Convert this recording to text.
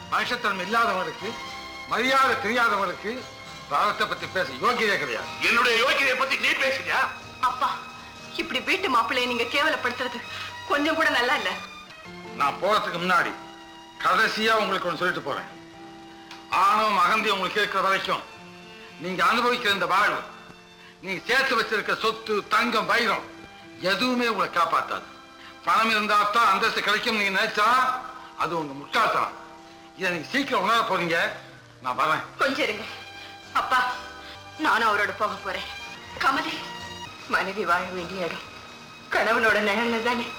மனுஷத்தன்மை இல்லாதவனுக்கு மரியாதை தெரியாதவனுக்கு பாரத்தை பத்தி பேச யோகியதே கிடையாது என்னுடைய யோகியதை பத்தி நீ பேசுறியா அப்பா இப்படி வீட்டு மாப்பிள்ளைய நீங்க கேவலப்படுத்துறது கொஞ்சம் கூட நல்லா இல்ல நான் போறதுக்கு முன்னாடி கடைசியா உங்களுக்கு ஒன்று சொல்லிட்டு போறேன் ஆணவம் அகந்தி உங்களுக்கு இருக்கிற வரைக்கும் நீங்க அனுபவிக்கிற இந்த வாழ்வு நீங்க சேர்த்து வச்சிருக்க சொத்து தங்கம் வைரம் எதுவுமே உங்களை காப்பாத்தாது பணம் இருந்தா தான் அந்தஸ்து கிடைக்கும் நீங்க நினைச்சா அது உங்க முட்டாள்தனம் இதை நீங்க சீக்கிரம் உணர போறீங்க நான் வரேன் கொஞ்சம் இருங்க அப்பா நானும் அவரோட போக போறேன் கமலி மனைவி வாழ வேண்டிய இடம் கணவனோட நிழல்ல தானே